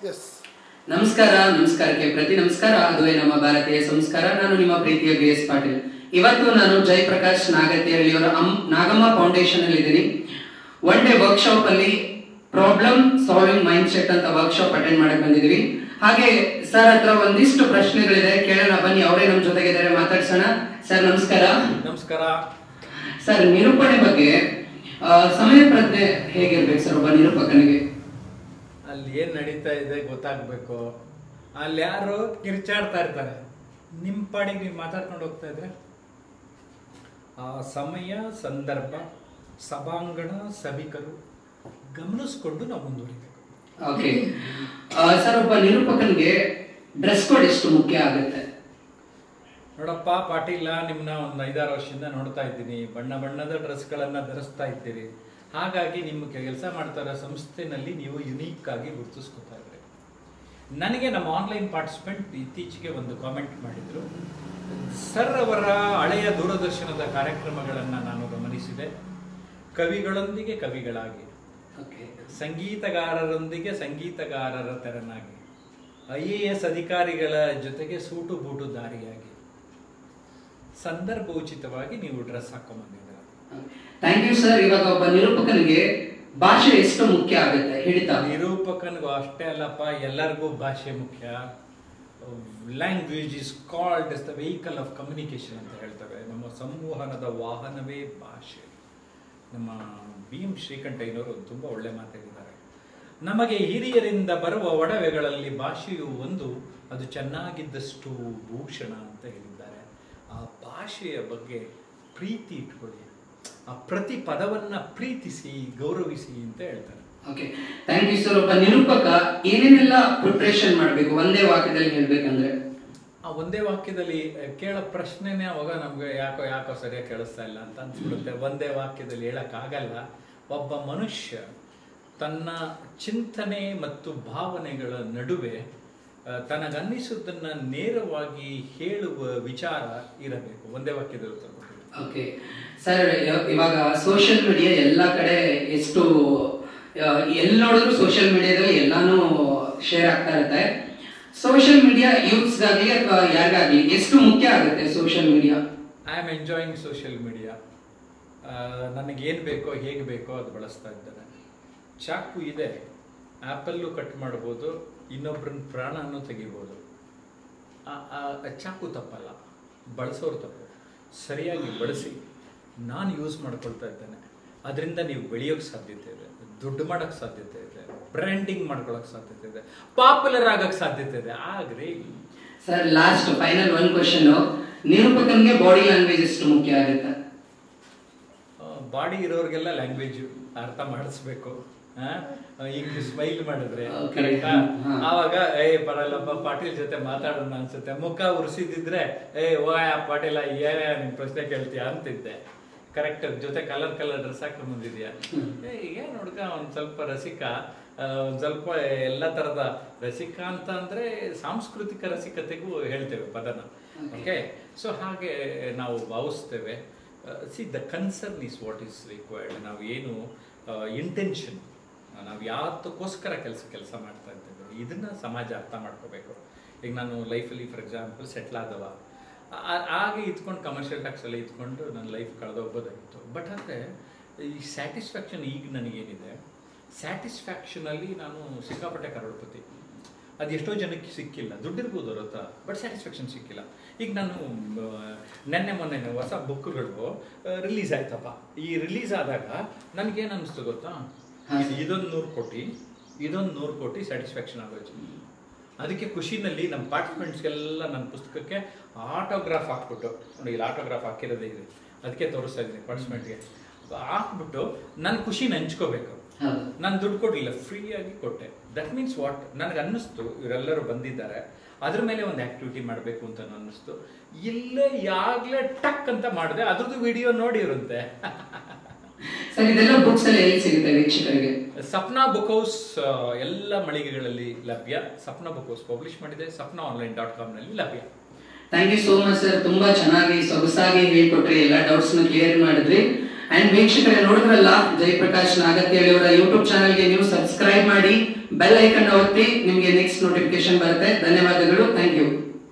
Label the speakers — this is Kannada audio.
Speaker 1: ಎಸ್
Speaker 2: ನಮಸ್ಕಾರ ನಮಸ್ಕಾರಕ್ಕೆ ಪ್ರತಿ ನಮಸ್ಕಾರ ಅದುವೇ ನಮ್ಮ ಭಾರತೀಯ ಸಂಸ್ಕಾರ ನಾನು ನಿಮ್ಮ ಪ್ರೀತಿಯ ಬಿ ಎಸ್ ಪಾಟೀಲ್ ಇವತ್ತು ನಾನು ಜಯಪ್ರಕಾಶ್ ನಾಗತಿಹಳ್ಳಿಯವರ ಅಮ್- ನಾಗಮ್ಮ ಫೌಂಡೇಶನ್ ಅಲ್ಲಿ ಇದ್ದೀನಿ ಒನ್ ಡೇ ವರ್ಕ್ಶಾಪ್ ಅಲ್ಲಿ ಪ್ರಾಬ್ಲಮ್ ಸಾಲ್ವಿಂಗ್ ಮೈಂಡ್ ಸೆಟ್ ಅಂತ ವರ್ಕ್ಶಾಪ್ ಅಟೆಂಡ್ ಮಾಡಕ್ ಬಂದಿದೀವಿ ಹಾಗೆ ಸರ್ ಹತ್ರ ಒಂದಿಷ್ಟು ಪ್ರಶ್ನೆಗಳಿದೆ ಕೇಳೋಣ ಬನ್ನಿ ಅವರೇ ನಮ್ಮ ಜೊತೆಗಿದ್ದಾರೆ ಮಾತಾಡ್ಸೋಣ ಸರ್ ನಮಸ್ಕಾರ
Speaker 3: ನಮಸ್ಕಾರ
Speaker 2: ಸರ್ ನಿರೂಪಣೆ ಬಗ್ಗೆ ಆ, ಸಮಯ ಪ್ರಜ್ಞೆ ಹೇಗಿರ್ಬೇಕು ಸರ್ ಒಬ್ಬ ನಿರೂಪಕನಿಗೆ
Speaker 3: ಅಲ್ಲಿ ಏನ್ ನಡೀತಾ ಇದೆ ಗೊತ್ತಾಗ್ಬೇಕು ಅಲ್ಲಿ ಯಾರು ಕಿರ್ಚಾಡ್ತಾ ಇರ್ತಾರೆ ನಿಮ್ ಪಾಡಿಗೆ ನೀವು ಮಾತಾಡ್ಕೊಂಡು ಹೋಗ್ತಾ ಇದ್ರೆ ಆ ಸಮಯ ಸಂದರ್ಭ ಸಭಾಂಗಣ ಸಭಿಕರು ಗಮನಿಸ್ಕೊಂಡು ನಾವು ಮುಂದುವರಿಬೇಕು
Speaker 2: ಓಕೆ ಸರ್ ಒಬ್ಬ ನಿರೂಪಕನಿಗೆ ಡ್ರೆಸ್ ಕೋಡ್ ಎಷ್ಟು ಮುಖ್ಯ ಆಗುತ್ತೆ
Speaker 3: ನೋಡಪ್ಪ ಪಾಟೀಲ ನಿಮ್ನ ಒಂದು ಐದಾರು ವರ್ಷದಿಂದ ನೋಡ್ತಾ ಇದ್ದೀನಿ ಬಣ್ಣ ಬಣ್ಣದ ಡ್ರೆಸ್ಗಳನ್ನ ಧರಿಸ್ತಾ ಇದ್ದೀರಿ ಹಾಗಾಗಿ ನಿಮ್ಮ ಕೆಲಸ ಮಾಡ್ತಾ ಇರೋ ಸಂಸ್ಥೆನಲ್ಲಿ ನೀವು ಯುನೀಕ್ ಆಗಿ ಗುರುತಿಸ್ಕೊತಾ ಇದ್ರಿ ನನಗೆ ನಮ್ಮ ಆನ್ಲೈನ್ ಪಾರ್ಟಿಸಿಪೆಂಟ್ ಇತ್ತೀಚೆಗೆ ಒಂದು ಕಾಮೆಂಟ್ ಮಾಡಿದ್ರು ಸರ್ ಅವರ ಹಳೆಯ ದೂರದರ್ಶನದ ಕಾರ್ಯಕ್ರಮಗಳನ್ನು ನಾನು ಗಮನಿಸಿದೆ ಕವಿಗಳೊಂದಿಗೆ ಕವಿಗಳಾಗಿ
Speaker 2: ಓಕೆ
Speaker 3: ಸಂಗೀತಗಾರರೊಂದಿಗೆ ಸಂಗೀತಗಾರರ ತೆರನಾಗಿ ಐ ಎ ಎಸ್ ಅಧಿಕಾರಿಗಳ ಜೊತೆಗೆ ಸೂಟು ಬೂಟು ದಾರಿಯಾಗಿ ಸಂದರ್ಭೋಚಿತವಾಗಿ ನೀವು ಡ್ರೆಸ್ ಹಾಕೊಂಡ್ಬಂದಿದ್ದೀರ
Speaker 2: ಥ್ಯಾಂಕ್ ಯು ಸರ್ ಇವಾಗ ಒಬ್ಬ ನಿರೂಪಕನಿಗೆ ಭಾಷೆ ಎಷ್ಟು ಮುಖ್ಯ ಆಗುತ್ತೆ ಹಿಡಿತ
Speaker 3: ನಿರೂಪಕನಿಗೂ ಅಷ್ಟೇ ಅಲ್ಲಪ್ಪ ಎಲ್ಲರಿಗೂ ಭಾಷೆ ಮುಖ್ಯ language is called as the vehicle of communication ಅಂತ ಹೇಳ್ತೇವೆ ನಮ್ಮ ಸಂವಹನದ ವಾಹನವೇ ಭಾಷೆ ನಮ್ಮ ಬಿ ಎಂ ಶ್ರೀಕಂಠಯ್ಯನವರು ತುಂಬ ಒಳ್ಳೆ ಮಾತಾಡಿದ್ದಾರೆ ನಮಗೆ ಹಿರಿಯರಿಂದ ಬರುವ ಒಡವೆಗಳಲ್ಲಿ ಭಾಷೆಯು ಒಂದು ಅದು ಚೆನ್ನಾಗಿದ್ದಷ್ಟು ಭೂಷಣ ಅಂತ ಹೇಳಿದ್ದಾರೆ ಆ ಭಾಷೆಯ ಬಗ್ಗೆ ಪ್ರೀತಿ ಇಟ್ಕೊಳ್ಳಿ ಆ ಪ್ರತಿ ಪದವನ್ನ ಪ್ರೀತಿಸಿ ಗೌರವಿಸಿ ಅಂತ ಹೇಳ್ತಾರೆ
Speaker 2: ಓಕೆ ಥ್ಯಾಂಕ್ ಯು ಸರ್ ಒಬ್ಬ ನಿರೂಪಕ ಏನೇನೆಲ್ಲ ಪ್ರಿಪ್ರೇಷನ್ ಮಾಡಬೇಕು ಒಂದೇ ವಾಕ್ಯದಲ್ಲಿ ಹೇಳ್ಬೇಕಂದ್ರೆ
Speaker 3: ಆ ಒಂದೇ ವಾಕ್ಯದಲ್ಲಿ ಕೇಳೋ ಪ್ರಶ್ನೆನೇ ಅವಾಗ ನಮ್ಗೆ ಯಾಕೋ ಯಾಕೋ ಸರಿಯಾಗಿ ಕೇಳಿಸ್ತಾ ಇಲ್ಲ ಅಂತ ಅನ್ಸ್ಬಿಡುತ್ತೆ ಒಂದೇ ವಾಕ್ಯದಲ್ಲಿ ಹೇಳಕ್ಕಾಗಲ್ಲ ಒಬ್ಬ ಮನುಷ್ಯ ತನ್ನ ಚಿಂತನೆ ಮತ್ತು ಭಾವನೆಗಳ ನಡುವೆ ಆ, ತನಗನ್ನಿಸುವುದನ್ನ ನೇರವಾಗಿ ಹೇಳುವ ವಿಚಾರ ಇರಬೇಕು ಒಂದೇ ವಾಕ್ಯದಲ್ಲಿ ಉತ್ತರ ಕೊಡ್ತೀನಿ.
Speaker 2: ಓಕೆ ಸರ್ ಇವಾಗ ಸೋಷಿಯಲ್ ಮೀಡಿಯಾ ಎಲ್ಲ ಕಡೆ ಎಷ್ಟು ಎಲ್ಲಿ ನೋಡಿದ್ರು ಸೋಷಿಯಲ್ ಮೀಡಿಯಾದಲ್ಲಿ ಎಲ್ಲಾನು ಶೇರ್ ಆಗ್ತಾ ಇರುತ್ತೆ ಸೋಷಿಯಲ್ ಮೀಡಿಯಾ ಯೂತ್ಸ್ಗಾಗ್ಲಿ ಅಥವಾ ಯಾರಿಗಾಗ್ಲಿ ಎಷ್ಟು ಮುಖ್ಯ ಆಗುತ್ತೆ social media
Speaker 3: I am enjoying social media ನನಗೇನು ಬೇಕೋ ಹೇಗೆ ಬೇಕೋ ಅದು ಬಳಸ್ತಾ ಇದ್ದೇನೆ ಚಾಕು ಇದೆ ಆ್ಯಪಲ್ಲು ಕಟ್ ಮಾಡ್ಬೋದು ಇನ್ನೊಬ್ಬರನ್ನ ಪ್ರಾಣನೂ ತೆಗಿಬೋದು ಆ- ಆ ಆ ಚಾಕು ತಪ್ಪಲ್ಲ ಬಳಸೋರು ತಪ್ಪು ಸರಿಯಾಗಿ ಬಳಸಿ ನಾನು ಯೂಸ್ ಮಾಡ್ಕೊಳ್ತಾ ಇದ್ದೇನೆ ಅದರಿಂದ ನೀವು ಬೆಳೆಯೋಕ್ಕೆ ಸಾಧ್ಯತೆ ಇದೆ ದುಡ್ಡು ಮಾಡೋಕ್ಕೆ ಸಾಧ್ಯತೆ ಇದೆ ಬ್ರ್ಯಾಂಡಿಂಗ್ ಮಾಡ್ಕೊಳ್ಳೋಕೆ ಸಾಧ್ಯತೆ ಇದೆ ಪಾಪ್ಯುಲರ್ ಆಗೋಕ್ಕೆ ಸಾಧ್ಯತೆ ಇದೆ agree
Speaker 2: sir last final one question ನಿರೂಪಕನಿಗೆ ಬಾಡಿ ಲ್ಯಾಂಗ್ವೇಜ್ ಎಷ್ಟು ಮುಖ್ಯ ಆಗುತ್ತೆ
Speaker 3: ಬಾಡಿ ಇರೋರಿಗೆಲ್ಲ ಲ್ಯಾಂಗ್ವೇಜ್ ಅರ್ಥ ಮಾಡಿಸ್ಬೇಕು ಆ? ಈಗ ಸ್ಮೈಲ್ ಮಾಡಿದ್ರೆ
Speaker 2: Okay.
Speaker 3: ಕರೆಕ್ಟಾ
Speaker 2: ಹಾ.
Speaker 3: ಆವಾಗ ಏ ಪರಲ್ಲಪ್ಪ ಪಾಟೀಲ್ ಜೊತೆ ಮಾತಾಡೋಣ ಅನ್ಸುತ್ತೆ ಮುಖ ಉರ್ಸಿದಿದ್ರೆ ಏ ಓ ಆ ಪಾಟೀಲ ಏನೇ ನಿನ್ ಪ್ರಶ್ನೆ ಕೇಳ್ತೀಯ ಅಂತಿದ್ದೆ ಕರೆಕ್ಟ್ ಜೊತೆ ಕಲರ್ ಕಲರ್ ಡ್ರೆಸ್ ಹಾಕೊಂಡ್ ಬಂದಿದ್ಯಾ ಏ ಏನ್ ಹುಡ್ಗ ಒಂದ್ ಸ್ವಲ್ಪ ರಸಿಕ ಆ, ಒಂದ್ ಸ್ವಲ್ಪ ಎಲ್ಲ ತರದ ರಸಿಕ ಅಂತ ಅಂದ್ರೆ ಸಾಂಸ್ಕೃತಿಕ ರಸಿಕತೆಗೂ ಹೇಳ್ತೇವೆ ಪದನ ಓಕೆ ಸೊ ಹಾಗೆ ನಾವು ಭಾವಿಸ್ತೇವೆ see the concern is what is required ನಾವು ಏನು ಇಂಟೆನ್ಷನ್ ನಾವು ಯಾತಕ್ಕೋಸ್ಕರ ಕೆಲಸ ಕೆಲಸ ಮಾಡ್ತಾ ಇದ್ದೇವೆ ಇದನ್ನ ಸಮಾಜ ಅರ್ಥ ಮಾಡ್ಕೋಬೇಕು ಈಗ ನಾನು ಲೈಫಲ್ಲಿ ಫಾರ್ ಎಕ್ಸಾಂಪಲ್ ಸೆಟ್ಲ್ ಆದವ ಆ- ಹಾಗೆ ಇದ್ಕೊಂಡು ಕಮರ್ಷಿಯಲ್ ಟ್ಯಾಕ್ಸ್ ಎಲ್ಲ ಇದ್ಕೊಂಡು ನನ್ನ ಲೈಫ್ ಕಳೆದೋಗ್ಬೋದಾಗಿತ್ತು ಬಟ್ ಆದರೆ ಈ ಸ್ಯಾಟಿಸ್ಫ್ಯಾಕ್ಷನ್ ಈಗ ನನಗೇನಿದೆ ಸ್ಯಾಟಿಸ್ಫ್ಯಾಕ್ಷನಲ್ಲಿ ನಾನು ಸಿಕ್ಕಾಪಟ್ಟೆ ಕರೋಡ್ಪತಿ ಅದು ಎಷ್ಟೋ ಜನಕ್ಕೆ ಸಿಕ್ಕಿಲ್ಲ ದುಡ್ಡಿರ್ಬೋದು ಅವ್ರ ಹತ್ರ ಬಟ್ ಸ್ಯಾಟಿಸ್ಫ್ಯಾಕ್ಷನ್ ಸಿಕ್ಕಿಲ್ಲ ಈಗ ನಾನು ಆ, ನೆನ್ನೆ ಮೊನ್ನೆ ಹೊಸ ಬುಕ್ಗಳು ರಿಲೀಸ್ ಆಯ್ತಪ್ಪ ಈ ರಿಲೀಸ್ ಆದಾಗ ನನಗೇನು ಅನಿಸ್ತು ಗೊತ್ತಾ
Speaker 2: ಹಾ,
Speaker 3: ಇದು- ಇದೊಂದು ನೂರು ಕೋಟಿ ಇದೊಂದು ನೂರು ಕೋಟಿ ಸ್ಯಾಟಿಸ್ಫ್ಯಾಕ್ಷನ್ ಆಗೋಯ್ತು ಅದಕ್ಕೆ ಖುಷಿನಲ್ಲಿ ನಮ್ಮ ಪಾರ್ಟಿಸಿಪೆಂಟ್ಸ್ಗೆಲ್ಲ ನನ್ನ ಪುಸ್ತಕಕ್ಕೆ ಆಟೋಗ್ರಾಫ್ ಹಾಕ್ಬಿಟ್ಟು ನೋಡಿ ಇಲ್ಲಿ ಆಟೋಗ್ರಾಫ್ ಹಾಕಿರೋದೇ ಇದೆ ಅದಕ್ಕೆ ತೋರಿಸ್ತಾ ಇದ್ದೀನಿ ಪಾರ್ಟಿಸಿಪೆಂಟ್ಗೆ ಹಾಕ್ಬಿಟ್ಟು ನನ್ನ ಖುಷಿನ ಹಂಚ್ಕೋಬೇಕು
Speaker 2: ಹೌದು
Speaker 3: ನಾನು ದುಡ್ಡು ಕೊಡಲಿಲ್ಲ ಫ್ರೀಯಾಗಿ ಕೊಟ್ಟೆ ದಟ್ ಮೀನ್ಸ್ ವಾಟ್ ನನಗೆ ಅನ್ನಿಸ್ತು ಇವರೆಲ್ಲರೂ ಬಂದಿದ್ದಾರೆ ಅದ್ರ ಮೇಲೆ ಒಂದು ಆಕ್ಟಿವಿಟಿ ಮಾಡಬೇಕು ಅಂತ ಅನ್ನಿಸ್ತು ಇಲ್ಲೇ ಯಾಗ್ಲೇ ಟಕ್ ಅಂತ ಮಾಡಿದೆ ಅದ್ರದ್ದು ವಿಡಿಯೋ ನೋಡಿರುತ್ತೆ
Speaker 2: ಸರ್ ಇದೆಲ್ಲ ಬುಕ್ಸ್ ಎಲ್ಲ ಎಲ್ಲಿ ಸಿಗುತ್ತೆ ವೀಕ್ಷಕರಿಗೆ
Speaker 3: ಸಪ್ನಾ ಬುಕ್ ಹೌಸ್ ಎಲ್ಲ ಮಳಿಗೆಗಳಲ್ಲಿ ಲಭ್ಯ ಸಪ್ನಾ ಬುಕ್ ಹೌಸ್ ಪಬ್ಲಿಷ್ ಮಾಡಿದೆ ಸಪ್ನಾ ಆನ್ಲೈನ್ ಡಾಟ್ ಕಾಮ್ನಲ್ಲಿ ಲಭ್ಯ
Speaker 2: thank you so much sir ತುಂಬಾ ಚೆನ್ನಾಗಿ ಸೊಗಸಾಗಿ ಹೇಳ್ಕೊಟ್ರಿ ಎಲ್ಲ ಡೌಟ್ಸ್ ನ ಕ್ಲಿಯರ್ ಮಾಡಿದ್ರಿ ಅಂಡ್ ವೀಕ್ಷಕರೇ ನೋಡಿದ್ರಲ್ಲ ಜಯಪ್ರಕಾಶ್ ನಾಗತಿಹಳ್ಳಿ ಅವರ ಯೂಟ್ಯೂಬ್ ಚಾನಲ್ಗೆ ನೀವು ಸಬ್ಸ್ಕ್ರೈಬ್ ಮಾಡಿ ಬೆಲ್ ಐಕನ್ ಒತ್ತಿ ನಿಮಗೆ ನೆಕ್ಸ್ಟ್ ನೋಟಿಫಿಕೇಶನ್ ಬರುತ್ತೆ ಧನ್ಯವಾದಗಳು ಥ್ಯಾಂಕ್ ಯು